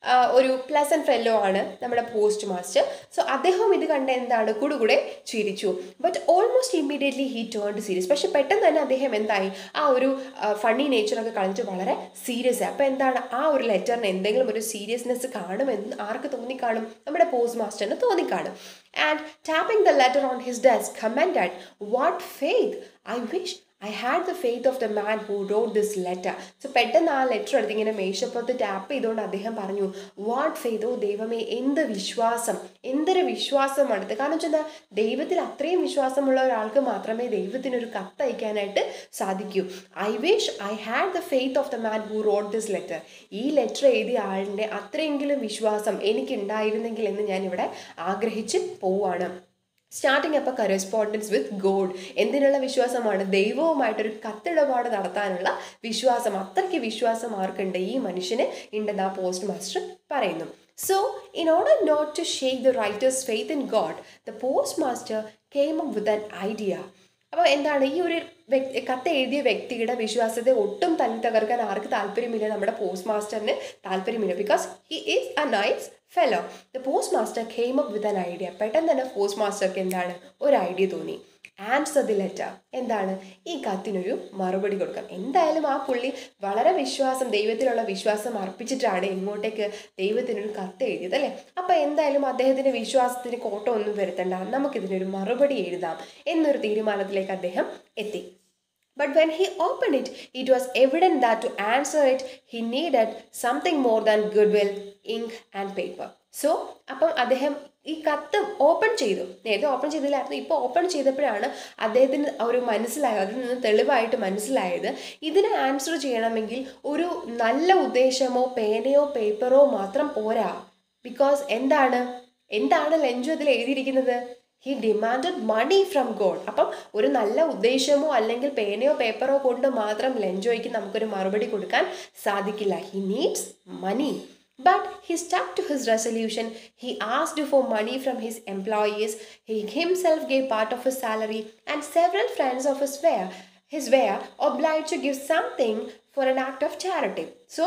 ഒരു പ്ലസൻ ഫെല്ലോ ആണ് നമ്മുടെ പോസ്റ്റ് മാസ്റ്റർ സോ അദ്ദേഹം ഇത് കണ്ട എന്താണ് കൂടുകൂടെ ചിരിച്ചു but almost immediately he turn serious പക്ഷെ പെട്ടെന്ന് തന്നെ അദ്ദേഹം എന്തായി ആ ഒരു ഫണ്ണി നേച്ചറൊക്കെ കളഞ്ഞിട്ട് വളരെ സീരിയസ് ആയി അപ്പോൾ എന്താണ് ആ ഒരു ലെറ്ററിന് എന്തെങ്കിലും ഒരു സീരിയസ്നെസ് കാണുമെന്ന് ആർക്ക് തോന്നിക്കാണും നമ്മുടെ പോസ്റ്റ് മാസ്റ്ററിന് തോന്നിക്കാണും and tapping the letter on his desk commented what faith I wish I had the faith of the man who wrote this letter so പെട്ടെന്ന് ആ ലെറ്റർ എടുത്ത് ഇങ്ങനെ മേശപ്പുറത്ത് ടാപ്പ് ചെയ്തുകൊണ്ട് അദ്ദേഹം പറഞ്ഞു വാട്ട് ഫെയ്ത്ത് ഓ ദൈവമേ എന്ത് വിശ്വാസം എന്തൊരു വിശ്വാസമാണ് ഇത് കാരണം വെച്ചാൽ ദൈവത്തിൽ അത്രയും വിശ്വാസമുള്ള ഒരാൾക്ക് മാത്രമേ ദൈവത്തിനൊരു കത്ത് അയക്കാനായിട്ട് സാധിക്കൂ I wish I had the faith of the man who wrote this letter ഈ ലെറ്റർ എഴുതിയ ആളിൻ്റെ അത്രയെങ്കിലും വിശ്വാസം എനിക്കുണ്ടായിരുന്നെങ്കിൽ എന്ന് ഞാൻ ഇവിടെ ആഗ്രഹിച്ച് പോവാണ് സ്റ്റാർട്ടിങ് അപ്പോൾ കറസ്പോണ്ടൻസ് വിത്ത് ഗോഡ് എന്തിനുള്ള വിശ്വാസമാണ് ദൈവവുമായിട്ടൊരു കത്തിടപാട് നടത്താനുള്ള വിശ്വാസം അത്രയ്ക്ക് വിശ്വാസം ആർക്കുണ്ട് ഈ മനുഷ്യന് ഉണ്ടെന്ന് ആ പോസ്റ്റ് മാസ്റ്റർ പറയുന്നു so in order not to shake the writer's faith in God the post master came up with an idea അപ്പോൾ എന്താണ് ഈ ഒരു വ്യക്തി കത്ത് എഴുതിയ വ്യക്തിയുടെ വിശ്വാസത്തെ ഒട്ടും തല്ലി തകർക്കാൻ ആർക്ക് താല്പര്യമില്ല നമ്മുടെ പോസ്റ്റ് മാസ്റ്ററിന് താല്പര്യമില്ല because he is a nice fellow the post master came up with an idea പെട്ടെന്ന് തന്നെ പോസ്റ്റ് മാസ്റ്റർക്ക് എന്താണ് ഒരു ഐഡിയ തോന്നി ആൻസർ ദി ലെറ്റർ എന്താണ് ഈ കത്തിനൊരു മറുപടി കൊടുക്കാം എന്തായാലും ആ പുള്ളി വളരെ വിശ്വാസം ദൈവത്തിലുള്ള വിശ്വാസം അർപ്പിച്ചിട്ടാണ് ഇങ്ങോട്ടേക്ക് ദൈവത്തിനൊരു കത്ത് എഴുതിയത് അല്ലേ അപ്പം എന്തായാലും അദ്ദേഹത്തിൻ്റെ വിശ്വാസത്തിന് കോട്ടമൊന്നും വരുത്തണ്ട നമുക്കിതിനൊരു മറുപടി എഴുതാം എന്നൊരു തീരുമാനത്തിലേക്ക് അദ്ദേഹം എത്തി But when he opened it, it was evident that to answer it, he needed something more than goodwill, ink, and paper. So അപ്പം അദ്ദേഹം ഈ കത്ത് ഓപ്പൺ ചെയ്തു നേരത്തെ ഓപ്പൺ ചെയ്തില്ലായിരുന്നു ഇപ്പോൾ ഓപ്പൺ ചെയ്തപ്പോഴാണ് അദ്ദേഹത്തിന് ഒരു മനസ്സിലായത് അതിൽ നിന്ന് തെളിവായിട്ട് മനസ്സിലായത് ഇതിന് ആൻസർ ചെയ്യണമെങ്കിൽ ഒരു നല്ല ഉദ്ദേശമോ പേനയോ പേപ്പറോ മാത്രം പോരാ ബിക്കോസ് എന്താണ് എന്താണ് ലഞ്ചു അതിൽ എഴുതിയിരിക്കുന്നത് he demanded money from God അപ്പം ഒരു നല്ല ഉദ്ദേശമോ അല്ലെങ്കിൽ പേനയോ പേപ്പറോ കൊണ്ട് മാത്രം ലെഞ്ചോയ്ക്ക് നമുക്കൊരു മറുപടി കൊടുക്കാൻ സാധിക്കില്ല he needs money But he stuck to his resolution. He asked for money from his employees. He himself gave part of his salary, and several friends of his were, his were obliged to give something for an act of charity. So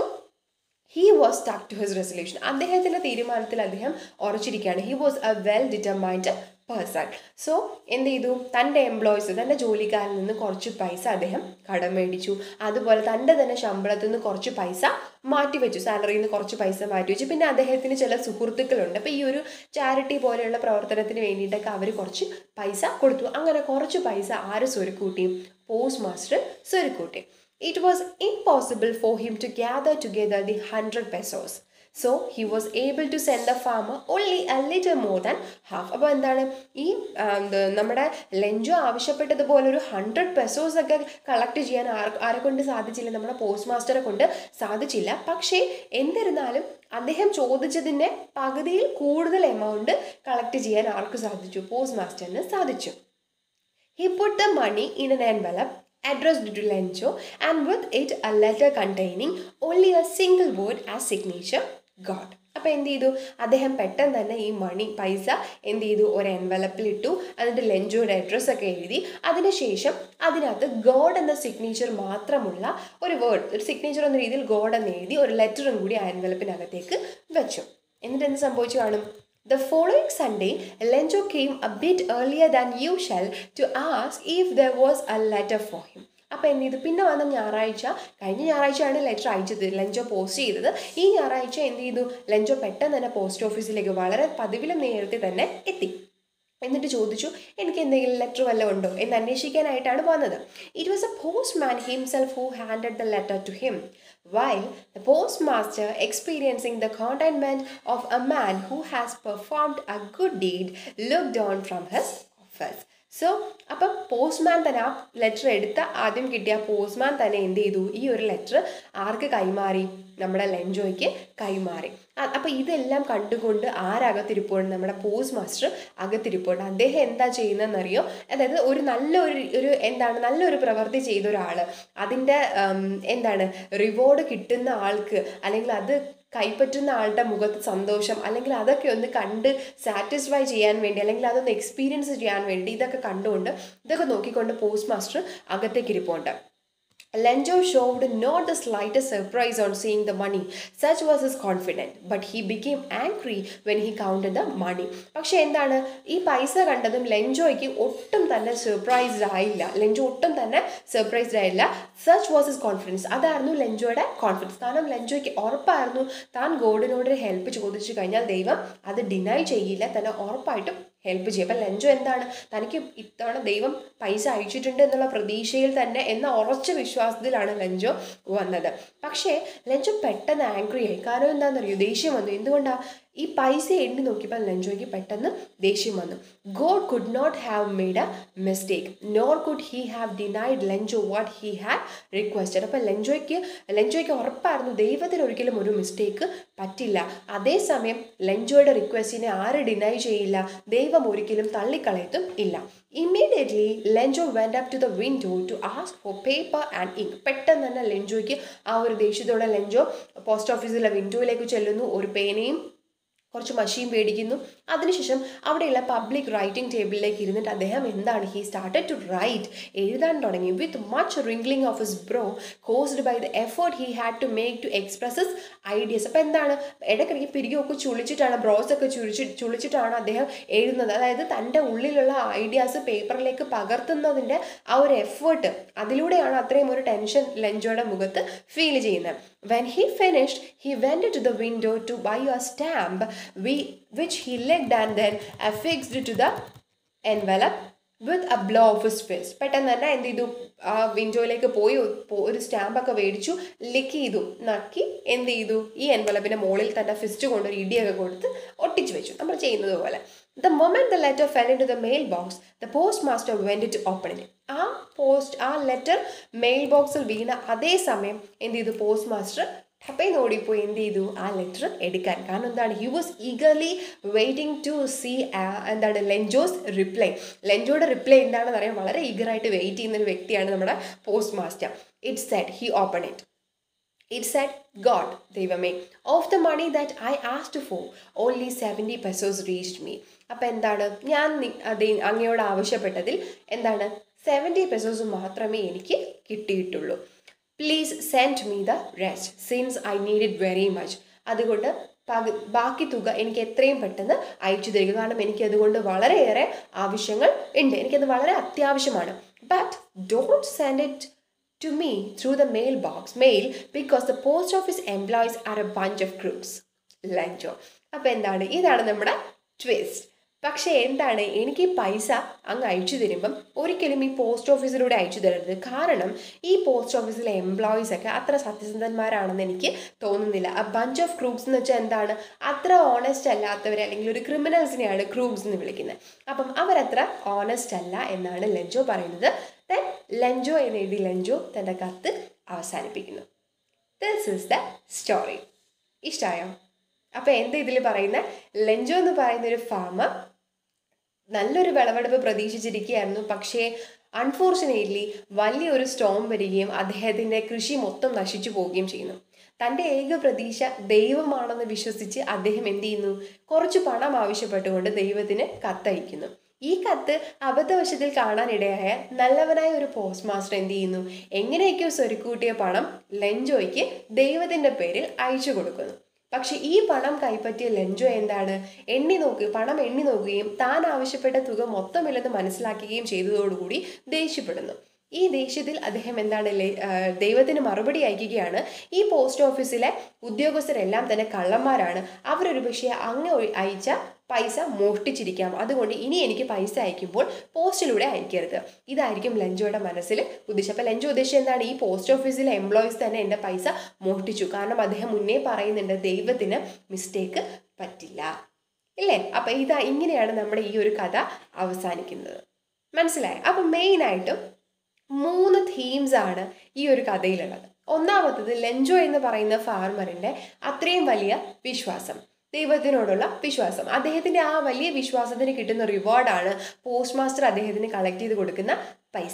he was stuck to his resolution അദ്ദേഹത്തിൻ്റെ തീരുമാനത്തിൽ അദ്ദേഹം ഉറച്ചിരിക്കുകയാണ് he was a well determined person so എന്ത് ചെയ്തു തൻ്റെ employees തൻ്റെ ജോലിക്കാരിൽ നിന്ന് കുറച്ച് പൈസ അദ്ദേഹം കടം മേടിച്ചു അതുപോലെ തൻ്റെ തന്നെ ശമ്പളത്തിൽ നിന്ന് കുറച്ച് പൈസ മാറ്റിവെച്ചു സാലറിയിൽ നിന്ന് കുറച്ച് പൈസ മാറ്റിവെച്ചു പിന്നെ അദ്ദേഹത്തിന് ചില സുഹൃത്തുക്കളുണ്ട് അപ്പോൾ ഈ ഒരു ചാരിറ്റി പോലെയുള്ള പ്രവർത്തനത്തിന് വേണ്ടിയിട്ടൊക്കെ അവർ കുറച്ച് പൈസ കൊടുത്തു അങ്ങനെ കുറച്ച് പൈസ ആര് സ്വരുക്കൂട്ടി പോസ്റ്റ് മാസ്റ്റർ സ്വരുക്കൂട്ടി it was impossible for him to gather together the 100 pesos. So he was able to send the farmer only a little more than half. അപ്പോൾ എന്താണ് ഈ ആ, എന്ത് നമ്മുടെ ലഞ്ചോ ആവശ്യപ്പെട്ടതുപോലെ ഒരു ഹൺഡ്രഡ് പെസോസ് ഒക്കെ കളക്ട് ചെയ്യാൻ ആർ ആരെ കൊണ്ട് സാധിച്ചില്ല നമ്മുടെ പോസ്റ്റ് മാസ്റ്ററെ കൊണ്ട് സാധിച്ചില്ല പക്ഷേ എന്നിരുന്നാലും അദ്ദേഹം ചോദിച്ചതിൻ്റെ പകുതിയിൽ കൂടുതൽ എമൗണ്ട് കളക്ട് ചെയ്യാൻ ആർക്ക് സാധിച്ചു പോസ്റ്റ് മാസ്റ്ററിന് സാധിച്ചു He put the money in an envelope addressed to Lencho and with it a letter containing only a single word as signature God. അപ്പോൾ എന്ത് ചെയ്തു അദ്ദേഹം പെട്ടെന്ന് തന്നെ ഈ മണി പൈസ എന്ത് ചെയ്തു ഒരു എൻവലപ്പിൽ ഇട്ടു എന്നിട്ട് ലെഞ്ചോയുടെ അഡ്രസ്സ് ഒക്കെ എഴുതി അതിനുശേഷം അതിനകത്ത് ഗോഡ് എന്ന സിഗ്നേച്ചർ മാത്രമുള്ള ഒരു വേർഡ് ഒരു സിഗ്നേച്ചർ എന്ന രീതിയിൽ ഗോഡ് എന്ന് എഴുതി ഒരു ലെറ്ററും കൂടി ആ എൻവലപ്പിനകത്തേക്ക് വെച്ചു എന്നിട്ട് എന്ത് സംഭവിച്ചു കാണും The following Sunday, Lenjo came a bit earlier than usual to ask if there was a letter for him. അപ്പോൾ എന്ത് ചെയ്തു പിന്നെ വന്ന ഞായറാഴ്ച കഴിഞ്ഞ ഞായറാഴ്ചയാണ് ലെറ്റർ അയച്ചത് ലഞ്ചോ പോസ്റ്റ് ചെയ്തത് ഈ ഞായറാഴ്ച എന്ത് ചെയ്തു ലഞ്ചോ പെട്ടെന്ന് തന്നെ പോസ്റ്റ് ഓഫീസിലേക്ക് വളരെ പതിവിലും നേരത്തെ തന്നെ എത്തി എന്നിട്ട് ചോദിച്ചു എനിക്ക് എന്തെങ്കിലും ലെറ്റർ വല്ലതും ഉണ്ടോ എന്ന് അന്വേഷിക്കാനായിട്ടാണ് വന്നത് it was a post man himself who handed the letter to him while the postmaster experiencing the contentment of a man who has performed a good deed looked on from his office so അപ്പം postman തന്നെ ആ letter എടുത്ത ആദ്യം കിട്ടിയ postman തന്നെ എന്ത് ചെയ്തു ഈ ഒരു ലെറ്റർ ആർക്ക് കൈമാറി നമ്മുടെ ലെഞ്ചോയ്ക്ക് കൈമാറി അപ്പോൾ ഇതെല്ലാം കണ്ടുകൊണ്ട് ആരകത്തിരിപ്പുണ്ട് നമ്മുടെ പോസ്റ്റ് മാസ്റ്റർ അകത്തിരിപ്പുണ്ട് അദ്ദേഹം എന്താ ചെയ്യുന്നതെന്നറിയോ അതായത് ഒരു നല്ലൊരു ഒരു എന്താണ് നല്ലൊരു പ്രവൃത്തി ചെയ്ത ഒരാൾ അതിൻ്റെ ഉം, എന്താണ് റിവാർഡ് കിട്ടുന്ന ആൾക്ക് അല്ലെങ്കിൽ അത് കൈപ്പറ്റുന്ന ആളുടെ മുഖത്ത് സന്തോഷം അല്ലെങ്കിൽ അതൊക്കെ ഒന്ന് കണ്ട് സാറ്റിസ്ഫൈ ചെയ്യാൻ വേണ്ടി അല്ലെങ്കിൽ അതൊന്ന് എക്സ്പീരിയൻസ് ചെയ്യാൻ വേണ്ടി ഇതൊക്കെ കണ്ടുകൊണ്ട് ഇതൊക്കെ നോക്കിക്കൊണ്ട് പോസ്റ്റ് മാസ്റ്റർ അകത്തേക്ക് ഇരിപ്പുണ്ട് Lenjo showed not the slightest surprise on seeing the money. Such was his confidence. But he became angry when he counted the money. പക്ഷെ എന്താണ് ഈ പൈസ കണ്ടതും ലെഞ്ചോയ്ക്ക് ഒട്ടും തന്നെ സർപ്രൈസ്ഡ് ആയില്ല ലെഞ്ചോ ഒട്ടും തന്നെ സർപ്രൈസ്ഡ് ആയില്ല സച്ച് വാസ് ഹിസ് കോൺഫിഡൻസ് അതായിരുന്നു ലെഞ്ചോയുടെ കോൺഫിഡൻസ് കാരണം ലെഞ്ചോയ്ക്ക് ഉറപ്പായിരുന്നു താൻ ഗോഡിനോട് ഹെൽപ്പ് ചോദിച്ചു കഴിഞ്ഞാൽ ദൈവം അത് ഡിനൈ ചെയ്യില്ല തന്നെ ഉറപ്പായിട്ടും ഹെൽപ്പ് ചെയ്യും അപ്പം ലഞ്ചോ എന്താണ് തനിക്ക് ഇത്തവണ ദൈവം പൈസ അയച്ചിട്ടുണ്ട് എന്നുള്ള പ്രതീക്ഷയിൽ തന്നെ എന്ന ഉറച്ച വിശ്വാസത്തിലാണ് ലഞ്ചോ വന്നത് പക്ഷേ ലഞ്ചോ പെട്ടെന്ന് ആംഗ്രി ആയി കാരണം എന്താണെന്നറിയോ ദേഷ്യം വന്നു എന്തുകൊണ്ടാണ് ഈ പൈസ എണ്ണി നോക്കിയപ്പോൾ ലഞ്ചോയ്ക്ക് പെട്ടെന്ന് ദേഷ്യം വന്നു God could not have made a mistake nor could he have denied Lencho what he had requested അപ്പോൾ ലഞ്ചോയ്ക്ക് ലഞ്ചോയ്ക്ക് ഉറപ്പായിരുന്നു ദൈവത്തിന് ഒരിക്കലും ഒരു മിസ്റ്റേക്ക് പറ്റില്ല അതേസമയം ലഞ്ചോയുടെ റിക്വസ്റ്റിനെ ആര് ഡിനൈ ചെയ്യില്ല ദൈവം ഒരിക്കലും തള്ളിക്കളയത്തും ഇല്ല immediately Lencho went up to the window to ask for paper and ink പെട്ടെന്ന് തന്നെ ലെഞ്ചോയ്ക്ക് ആ ഒരു ദേഷ്യത്തോടെ ലെഞ്ചോ പോസ്റ്റ് ഓഫീസിലെ വിൻഡോയിലേക്ക് ചെല്ലുന്നു ഒരു പേനയും കുറച്ച് മഷിയും മേടിക്കുന്നു അതിനുശേഷം അവിടെയുള്ള പബ്ലിക് റൈറ്റിംഗ് ടേബിളിലേക്ക് ഇരുന്നിട്ട് അദ്ദേഹം എന്താണ് ഹി സ്റ്റാർട്ടഡ് ടു റൈറ്റ് എഴുതാൻ തുടങ്ങി with much wrinkling of his brow caused by the effort he had to make to express his ideas അപ്പോൾ എന്താണ് ഇടയ്ക്കിടയ്ക്ക് പിരികൊക്കെ ചുളിച്ചിട്ടാണ് ബ്രോസ് ഒക്കെ ചുളിച്ച് ചുളിച്ചിട്ടാണ് അദ്ദേഹം എഴുതുന്നത് അതായത് തൻ്റെ ഉള്ളിലുള്ള ഐഡിയാസ് പേപ്പറിലേക്ക് പകർത്തുന്നതിൻ്റെ ആ ഒരു എഫേർട്ട് അതിലൂടെയാണ് അത്രയും ഒരു ടെൻഷൻ ലഞ്ചോയുടെ മുഖത്ത് ഫീൽ ചെയ്യുന്നത് when he finished he went to the window to buy a stamp we which he licked and then affixed to the envelope with a blow of his fist പെട്ടെന്ന് തന്നെ എന്ത് ചെയ്തു ആ വിൻഡോയിലേക്ക് പോയി ഒരു സ്റ്റാമ്പൊക്കെ മേടിച്ചു ലിക്ക് ചെയ്തു നക്കി എന്ത് ചെയ്തു ഈ എൻവലപ്പിൻ്റെ മുകളിൽ തന്നെ ഫിസ്റ്റ് കൊണ്ട് ഒരു ഇടിയൊക്കെ കൊടുത്ത് ഒട്ടിച്ചു വെച്ചു നമ്മൾ ചെയ്യുന്നത് പോലെ the moment the letter fell into the mail box the post master went to open it ആ പോസ്റ്റ് ആ ലെറ്റർ മെയിൽ ബോക്സിൽ വീണ അതേ സമയം എന്ത് ചെയ്തു പോസ്റ്റ് മാസ്റ്റർ ടപ്പേന്ന് ഓടിപ്പോയി എന്ത് ചെയ്തു ആ ലെറ്റർ എടുക്കാൻ കാരണം എന്താണ് he was eagerly waiting to see എന്താണ് ലെഞ്ചോസ് റിപ്ലൈ ലെഞ്ചോയുടെ റിപ്ലൈ എന്താണെന്ന് അറിയാൻ വളരെ ഈഗറായിട്ട് വെയിറ്റ് ചെയ്യുന്ന ഒരു വ്യക്തിയാണ് നമ്മുടെ post master it said he opened it it said God ദൈവമേ of the money that I asked for only seventy pesos reached me അപ്പം എന്താണ് ഞാൻ അത് അങ്ങയോട് ആവശ്യപ്പെട്ടതിൽ എന്താണ് സെവൻറ്റി പെസോസ് മാത്രമേ എനിക്ക് കിട്ടിയിട്ടുള്ളൂ please send me the rest since I need it very much അതുകൊണ്ട് പകു ബാക്കി തുക എനിക്ക് എത്രയും പെട്ടെന്ന് അയച്ചു തരിക കാരണം എനിക്ക് അതുകൊണ്ട് വളരെയേറെ ആവശ്യങ്ങൾ ഉണ്ട് എനിക്കത് വളരെ അത്യാവശ്യമാണ് but don't send it to me through the mailbox mail because the post office employees are a bunch of crooks Lencho അപ്പോൾ എന്താണ് ഇതാണ് നമ്മുടെ ട്വിസ്റ്റ് പക്ഷേ എന്താണ് എനിക്ക് ഈ പൈസ അങ്ങ് അയച്ചു തരുമ്പം ഒരിക്കലും ഈ പോസ്റ്റ് ഓഫീസിലൂടെ അയച്ചു തരരുത് കാരണം ഈ പോസ്റ്റ് ഓഫീസിലെ എംപ്ലോയീസ് ഒക്കെ അത്ര സത്യസന്ധന്മാരാണെന്ന് എനിക്ക് തോന്നുന്നില്ല ആ ബഞ്ച് ഓഫ് ക്രൂബ്സ് എന്ന് വെച്ചാൽ എന്താണ് അത്ര ഓണസ്റ്റ് അല്ലാത്തവരെ അല്ലെങ്കിൽ ഒരു ക്രിമിനൽസിനെയാണ് ക്രൂബ്സ് എന്ന് വിളിക്കുന്നത് അപ്പം അവരത്ര ഓണസ്റ്റ് അല്ല എന്നാണ് ലഞ്ചോ പറയുന്നത് ദെൻ ലഞ്ചോ എന്ന് എഴുതി ലഞ്ചോ തൻ്റെ കത്ത് അവസാനിപ്പിക്കുന്നു ദിസ് ഇസ് ദ സ്റ്റോറി ഇഷ്ടമായോ അപ്പോൾ എന്താ ഇതിൽ പറയുന്ന ലഞ്ചോ എന്ന് പറയുന്ന ഒരു ഫാമർ നല്ലൊരു വിളവെടുപ്പ് പ്രതീക്ഷിച്ചിരിക്കുകയായിരുന്നു പക്ഷേ അൺഫോർച്ചുനേറ്റ്ലി വലിയൊരു സ്റ്റോം വരികയും അദ്ദേഹത്തിൻ്റെ കൃഷി മൊത്തം നശിച്ചു പോവുകയും ചെയ്യുന്നു തൻ്റെ ഏക പ്രതീക്ഷ ദൈവമാണെന്ന് വിശ്വസിച്ച് അദ്ദേഹം എന്ത് ചെയ്യുന്നു കുറച്ച് പണം ആവശ്യപ്പെട്ടുകൊണ്ട് ദൈവത്തിന് കത്തയക്കുന്നു ഈ കത്ത് അബദ്ധവശത്തിൽ കാണാനിടയായ നല്ലവനായ ഒരു പോസ്റ്റ് മാസ്റ്റർ എന്ത് ചെയ്യുന്നു എങ്ങനെയൊക്കെയോ സ്വരുക്കൂട്ടിയ പണം ലെഞ്ചോയ്ക്ക് ദൈവത്തിൻ്റെ പേരിൽ അയച്ചു കൊടുക്കുന്നു പക്ഷെ ഈ പണം കൈപ്പറ്റിയ ലെഞ്ചോ എന്താണ് എണ്ണി നോക്കി പണം എണ്ണി നോക്കുകയും താൻ ആവശ്യപ്പെട്ട തുക മൊത്തമില്ലെന്ന് മനസ്സിലാക്കുകയും ചെയ്തതോടുകൂടി ദേഷ്യപ്പെടുന്നു ഈ ദേഷ്യത്തിൽ അദ്ദേഹം എന്താണ് ദൈവത്തിന് മറുപടി അയക്കുകയാണ് ഈ പോസ്റ്റ് ഓഫീസിലെ ഉദ്യോഗസ്ഥരെല്ലാം തന്നെ കള്ളന്മാരാണ് അവരൊരു പക്ഷേ അങ്ങ് അയച്ച പൈസ മോഷ്ടിച്ചിരിക്കാം അതുകൊണ്ട് ഇനി എനിക്ക് പൈസ അയക്കുമ്പോൾ പോസ്റ്റിലൂടെ അയക്കരുത് ഇതായിരിക്കും ലഞ്ചോയുടെ മനസ്സിൽ ഉദ്ദേശിച്ചത് അപ്പോൾ ലഞ്ചോ ഉദ്ദേശിച്ചത് എന്താണ് ഈ പോസ്റ്റ് ഓഫീസിലെ എംപ്ലോയീസ് തന്നെ എൻ്റെ പൈസ മോഷ്ടിച്ചു കാരണം അദ്ദേഹം മുന്നേ പറയുന്നുണ്ട് ദൈവത്തിന് മിസ്റ്റേക്ക് പറ്റില്ല ഇല്ലേ അപ്പം ഇതാ ഇങ്ങനെയാണ് നമ്മുടെ ഈ ഒരു കഥ അവസാനിക്കുന്നത് മനസ്സിലായി അപ്പം മെയിനായിട്ടും മൂന്ന് തീംസ് ആണ് ഈ ഒരു കഥയിലുള്ളത് ഒന്നാമത്തത് ലെഞ്ചോ എന്ന് പറയുന്ന ഫാർമറിൻ്റെ അത്രയും വലിയ വിശ്വാസം ദൈവത്തിനോടുള്ള വിശ്വാസം അദ്ദേഹത്തിൻ്റെ ആ വലിയ വിശ്വാസത്തിന് കിട്ടുന്ന റിവാർഡാണ് പോസ്റ്റ് മാസ്റ്റർ അദ്ദേഹത്തിന് കളക്ട് ചെയ്ത് കൊടുക്കുന്ന പൈസ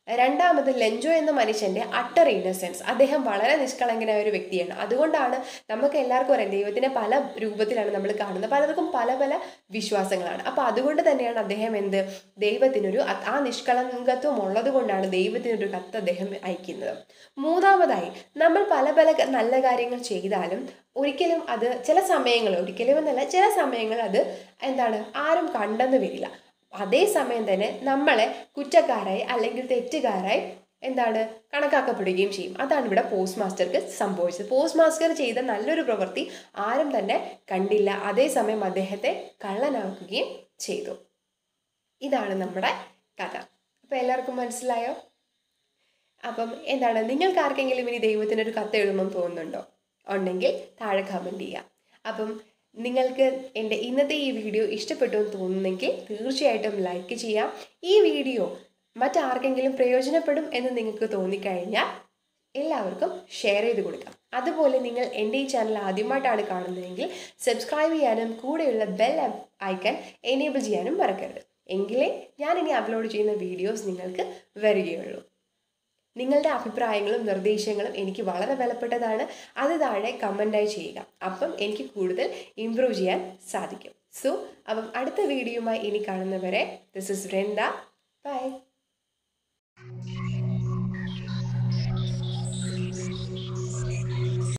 രണ്ടാമത് ലെഞ്ചോ എന്ന മനുഷ്യന്റെ അട്ടർ ഇന്നസെൻസ് അദ്ദേഹം വളരെ നിഷ്കളങ്കനായ ഒരു വ്യക്തിയാണ് അതുകൊണ്ടാണ് നമുക്ക് എല്ലാവർക്കും അറിയാം ദൈവത്തിനെ പല രൂപത്തിലാണ് നമ്മൾ കാണുന്നത് പലർക്കും പല പല വിശ്വാസങ്ങളാണ് അപ്പൊ അതുകൊണ്ട് തന്നെയാണ് അദ്ദേഹം എന്ത് ദൈവത്തിനൊരു അ- ആ നിഷ്കളങ്കത്വം ഉള്ളത് കൊണ്ടാണ് ദൈവത്തിനൊരു കത്ത് അദ്ദേഹം അയക്കുന്നത് മൂന്നാമതായി നമ്മൾ പല പല ക- നല്ല കാര്യങ്ങൾ ചെയ്താലും ഒരിക്കലും അത് ചില സമയങ്ങൾ ഒരിക്കലും എന്നല്ല ചില സമയങ്ങൾ അത് എന്താണ് ആരും കണ്ടെന്ന് വരില്ല അതേസമയം തന്നെ നമ്മളെ കുറ്റക്കാരായി അല്ലെങ്കിൽ തെറ്റുകാരായി എന്താണ് കണക്കാക്കപ്പെടുകയും ചെയ്യും അതാണ് ഇവിടെ പോസ്റ്റ് മാസ്റ്റർക്ക് സംഭവിച്ചത് പോസ്റ്റ് മാസ്റ്റർ ചെയ്ത നല്ലൊരു പ്രവൃത്തി ആരും തന്നെ കണ്ടില്ല അതേസമയം അദ്ദേഹത്തെ കള്ളനാക്കുകയും ചെയ്തു ഇതാണ് നമ്മുടെ കഥ അപ്പം എല്ലാവർക്കും മനസ്സിലായോ അപ്പം എന്താണ് നിങ്ങൾക്ക് ആർക്കെങ്കിലും ഇനി ദൈവത്തിനൊരു കത്ത് എഴുതണമെന്ന് തോന്നുന്നുണ്ടോ ഉണ്ടെങ്കിൽ താഴെ കമൻറ്റ് ചെയ്യാം അപ്പം നിങ്ങൾക്ക് എൻ്റെ ഇന്നത്തെ ഈ വീഡിയോ ഇഷ്ടപ്പെട്ടു എന്ന് തോന്നുന്നെങ്കിൽ തീർച്ചയായിട്ടും ലൈക്ക് ചെയ്യാം ഈ വീഡിയോ മറ്റാർക്കെങ്കിലും പ്രയോജനപ്പെടും എന്ന് നിങ്ങൾക്ക് തോന്നിക്കഴിഞ്ഞാൽ എല്ലാവർക്കും ഷെയർ ചെയ്ത് കൊടുക്കാം അതുപോലെ നിങ്ങൾ എൻ്റെ ഈ ചാനൽ ആദ്യമായിട്ടാണ് കാണുന്നതെങ്കിൽ സബ്സ്ക്രൈബ് ചെയ്യാനും കൂടെയുള്ള ബെൽ ഐക്കൺ എനേബിൾ ചെയ്യാനും മറക്കരുത് എങ്കിലേ ഞാൻ ഇനി അപ്ലോഡ് ചെയ്യുന്ന വീഡിയോസ് നിങ്ങൾക്ക് വരികയുള്ളൂ നിങ്ങളുടെ അഭിപ്രായങ്ങളും നിർദ്ദേശങ്ങളും എനിക്ക് വളരെ വിലപ്പെട്ടതാണ് അത് താഴെ കമൻ്റായി ചെയ്യുക അപ്പം എനിക്ക് കൂടുതൽ ഇമ്പ്രൂവ് ചെയ്യാൻ സാധിക്കും സോ അപ്പം അടുത്ത വീഡിയോയുമായി ഇനി കാണുന്നവരെ ദിസ് ഇസ് വൃന്ദ ബൈ